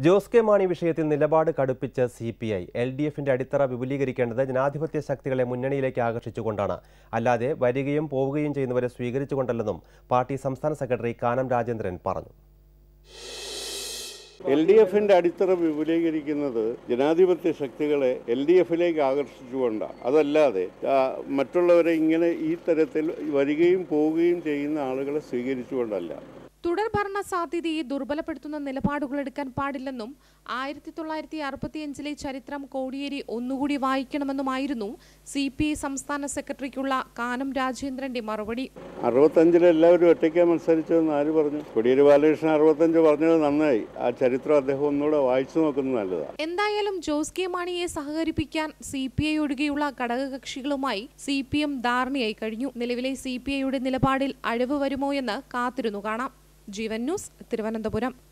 Jose K Mani വിഷയത്തിൽ നിലപാട് കടുപ്പിച്ച് C P I L D എഫിന്റെ അടിത്തറ വിപുലീകരിക്കേണ്ടത് ജനാധിപത്യ ശക്തികളെ മുന്നണിയിലേക്ക് ആകർഷിച്ചുകൊണ്ടാണ് അല്ലാതെ വരികയും പോവുകയും ചെയ്യുന്നവരെ സ്വീകരിച്ചുകൊണ്ടല്ലെന്നും പാർട്ടി സംസ്ഥാന സെക്രട്ടറി കാനം രാജേന്ദ്രൻ പറഞ്ഞു എൽ ഡി എഫിന്റെ അടിത്തറ വിപുലീകരിക്കുന്നത് ജനാധിപത്യ ശക്തികളെ എൽ ഡി എഫിലേക്ക് ആകർഷിച്ചുകൊണ്ടാണ് അതല്ലാതെ ആ, മറ്റുള്ളവരെ ഇങ്ങനെ ഈ തരത്തിൽ വരികയും പോവുകയും ചെയ്യുന്ന ആളുകളെ സ്വീകരിച്ചുകൊണ്ടല്ല തുടർ ഭരണ സാധ്യതയെ ദുർബലപ്പെടുത്തുന്ന നിലപാടുകൾ എടുക്കാൻ പാടില്ലെന്നും ആയിരത്തി തൊള്ളായിരത്തി അറുപത്തിയഞ്ചിലെ ചരിത്രം കോടിയേരി ഒന്നുകൂടി വായിക്കണമെന്നുമായിരുന്നു സി പി ഐ സംസ്ഥാന സെക്രട്ടറിക്കുള്ള കാനം രാജേന്ദ്രന്റെ മറുപടി അറുപത്തഞ്ചിൽ എല്ലാവരും ഒറ്റയ്ക്ക് മത്സരിച്ചതെന്ന് ആര് പറഞ്ഞു കൊടിയേരി ബാലകൃഷ്ണൻ അറുപത്തഞ്ച് പറഞ്ഞത് നന്നായി ആ ചരിത്രം അദ്ദേഹം ഒന്നുകൂടെ വായിച്ചു നോക്കുന്നത് നല്ലതാണ് എന്തായാലും ജോസ് കെ മാണിയെ സഹകരിപ്പിക്കാൻ സി പി ഐ ഒഴികെയുള്ള ഘടകകക്ഷികളുമായി സി പി എം ധാരണയായി കഴിഞ്ഞു നിലവിലെ സി പി ഐയുടെ നിലപാടിൽ അഴിവ് വരുമോ എന്ന് കാത്തിരുന്നു കാണാം ജീവൻ ന്യൂസ് തിരുവനന്തപുരം